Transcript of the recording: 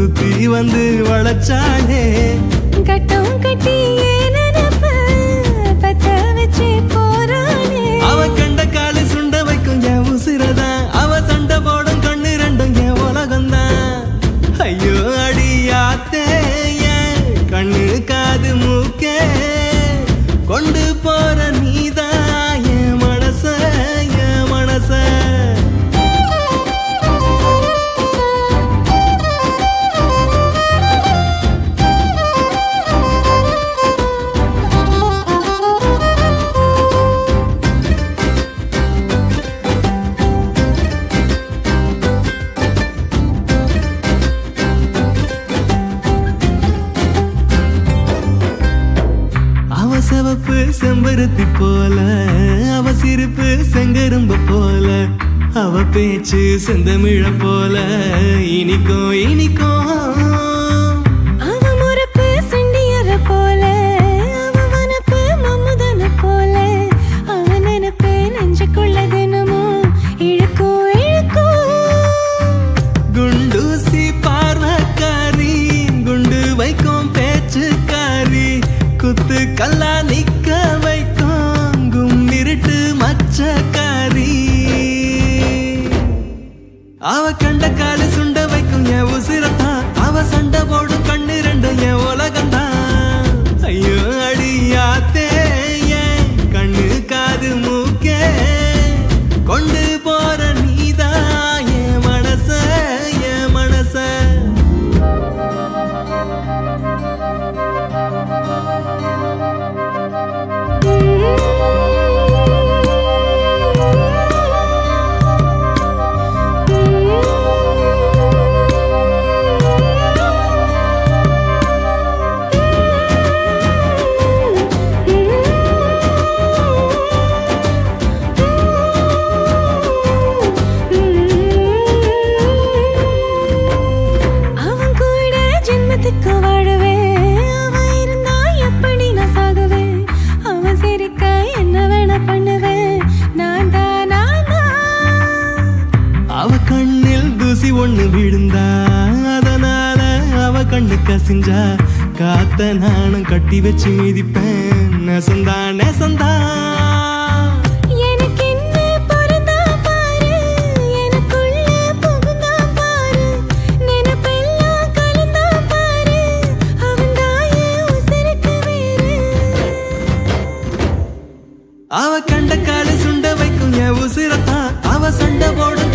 சுத்தி வந்து வளச்சாளே கட்டம் கட்டி ஏன் நினைப்ப பத்த வச்சு போறானே அவ கண்ட காலு சுண்ட வைக்கும் என் உசிரதான் அவ சண்டை போடும் கண்ணு ரெண்டும் என் உலகம்தான் ஐயோ அடியாத்தே என் கண்ணு காது மூக்கே கொண்டு போற நீதான் என் மனச என் மனச அவ சிவப்பு செம்பருத்தி போல அவ சிரிப்பு செங்கரும்ப போல அவ பேச்சு செந்தமிழ போல இனிக்கும் இனிக்கும் அவ முறப்பு சண்டியற போல அவ வனப்பு மம்முதன போல அவ நினைப்பு நெஞ்சுக்குள்ள தினமும் இழுக்கும் இழுக்கும் குண்டூசி பார்வக்காரி குண்டு வைக்கும் பேச்சுக்காரி குத்து கல்லா நிக்க வைக்கும் கும்மிருட்டு மச்சக்காரி அவ கண்ட காலு சுண்ட வைக்கும் என் உசிரத்தான் அவ சண்டை போடும் கண்ணு ரெண்டும் என் உலகம்தான் ஐயோ அடியாத்தே என் கண்ணு காது மூக்கே கொண்டு போற நீதான் என் மனச என் மனச அவன் கூட ஜென்மத்துக்கு வாழுவேன் அவன் இருந்தா எப்படி நான் சாகுவேன் அவன் சிரிக்க என்ன வேணா பண்ணுவேன் நான் தான் நான் தான் அவ கண்ணில் தூசி ஒண்ணு விழுந்தா அதனால அவ கண்ணு கசிஞ்சா காத்த நானும் கட்டி வச்சு மிதிப்பேன் நெசந்தா நெசந்தா எனக்கு என்ன பொருந்தா பாரு எனக்குள்ள புகுந்தா பாரு நினைப்பெல்லாம் கலந்தா பாரு அவன் தான் என் உசுருக்கு வேறு அவ கண்ட காலு சுண்ட வைக்கும் என் உசிரத்தான் அவ சண்டை போடும்